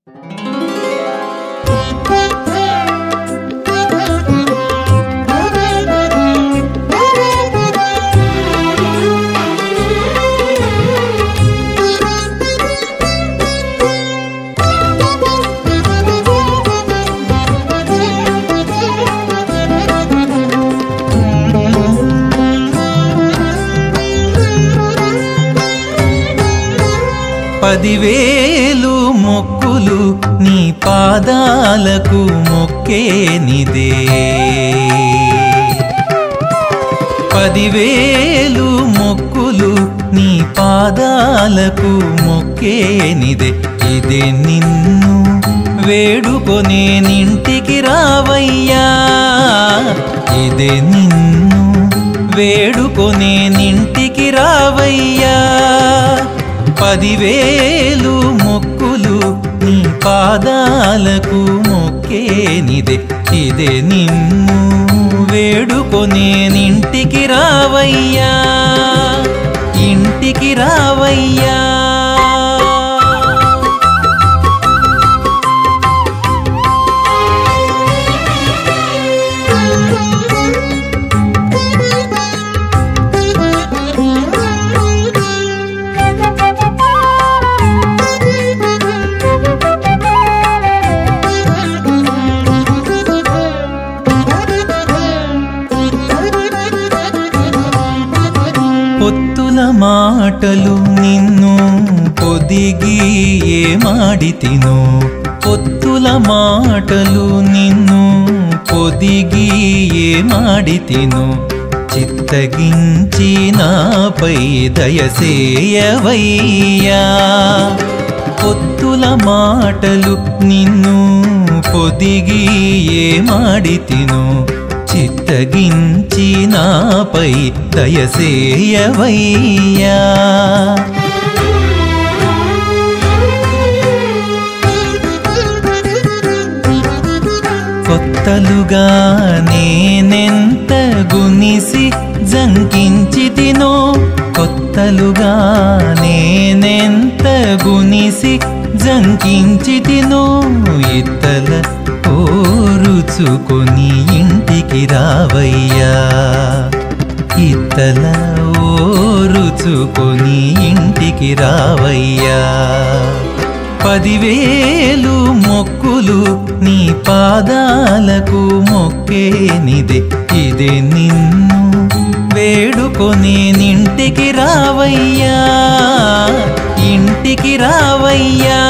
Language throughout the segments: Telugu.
పదివేలు మొక్కులు నీ పాదాలకు మొక్కేనిదే పదివేలు మొక్కులు నీ పాదాలకు మొక్కేనిదే ఇదే నిన్ను వేడుకొనే నింటికి రావయ్యా ఇదే నిన్ను వేడుకొనే నింటికి రావయ్యా పదివేలు మొక్కులు నీ పాదాలకు మొక్కేనిదే ఇదే నిన్ను వేడుకొనే నింటికి రావయ్యా ఇంటికి రావయ్యా పొత్తుల మాటలు నిన్ను పొదిగి ఏ మాడితిను పొత్తుల మాటలు నిన్ను పొదిగి ఏ మాడితిను చిత్తగించి నాపై దయసేయవయ్యా పొత్తుల మాటలు నిన్ను పొదిగి ఏ మాడితిను చిత్తగించి నాపై దయసేయవయ్యా కొత్తలుగా నేనెంత గునిసి జంకించి తినో కొత్తలుగా నేనెంత గునిసి జంకించి తినో ఇత్తల ఓరుచుకొని ఇంటికి రావయ్యా ఇత్తల ఓరుచుకొని ఇంటికి రావయ్యా పదివేలు మొక్కులు నీ పాదాలకు మొక్కేనిదే ఇదే నిన్ను వేడుకొని నింటికి రావయ్యా ఇంటికి రావయ్యా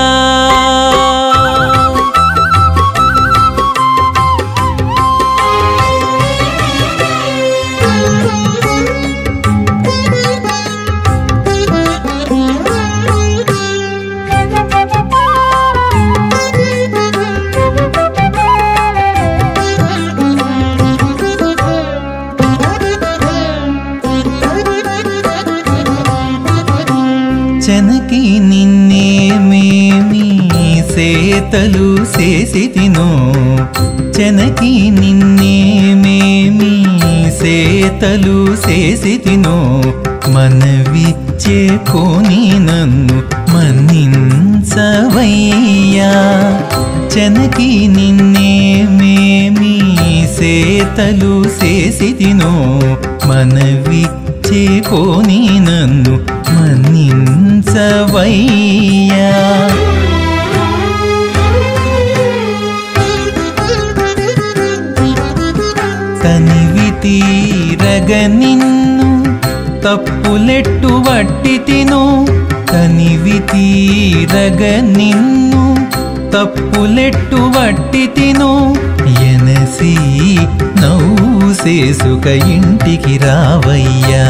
చెనకి నిన్నేమేమి సేతలు చేసి తినో చెనకి నిన్నేమేమి సేతలు చేసి తినో మనవి చేకోని నన్ను మన్నించవయ్యా చెనకి నిన్నేమేమి సేతలు చేసి తినో మనవి చేకోని నన్ను మన్నించవయ్యా తనివి తీరగ నిన్ను తప్పులెట్టు వట్టి తిను తనివి తీరగ నిన్ను తప్పులెట్టు వట్టి తిను ఎనసి నవ్వు సేసుక ఇంటికి రావయ్యా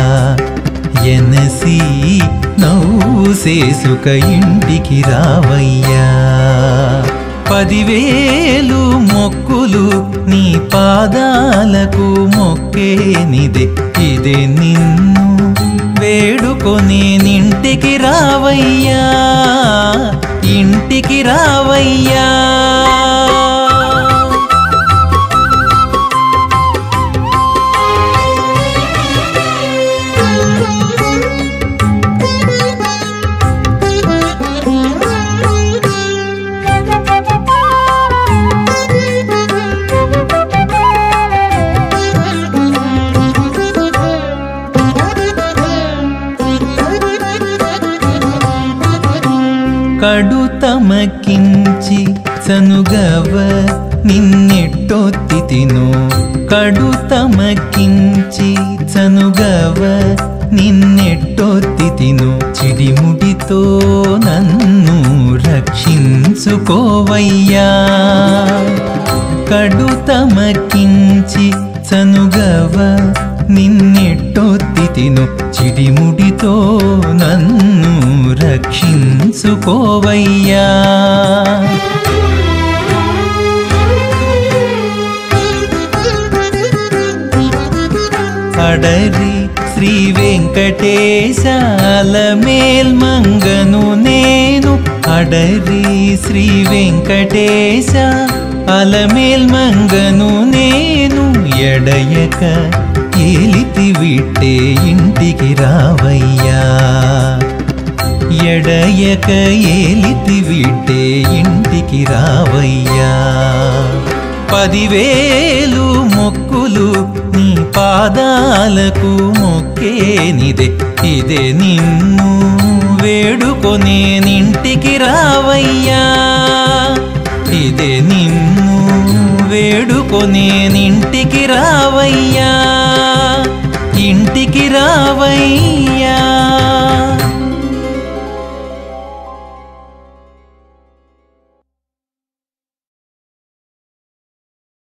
ఎనసి నవ్వు సేసుక ఇంటికి రావయ్యా పదివేలు మొక్కులు నీ పాదాలకు మొక్కేనిదే ఇదే నిన్ను వేడుకొని నింటికి రావయ్యా ఇంటికి రావయ్యా కడు తమకించి చనుగవ నిన్నెట్టొత్తి తిను కడు తమకించి చనుగవ నిన్నెట్టొత్తి తిను చిడిముడితో నన్ను రక్షించుకోవయ్యా కడు తమకించి చనుగవ నిన్నెట్టొత్తి తిను చిడిముడితో నన్ను రక్షించుకోవయ్యా అడరి శ్రీ వెంకటేశాల మేల్మంగను నేను అడరి శ్రీ వెంకటేశ అలమేల్మంగను నేను ఎడయక ఏలితి విట్టే ఇంటికి రావయ్యా ఎడయక ఏలితి విట్టే ఇంటికి రావయ్యా పదివేలు మొక్కులు నీ పాదాలకు మొక్కేనిదే ఇదే నిన్ను వేడుకొనేనింటికి రావయ్యా ఇదే నిన్ను వేడుకొనేనింటికి రావయ్యా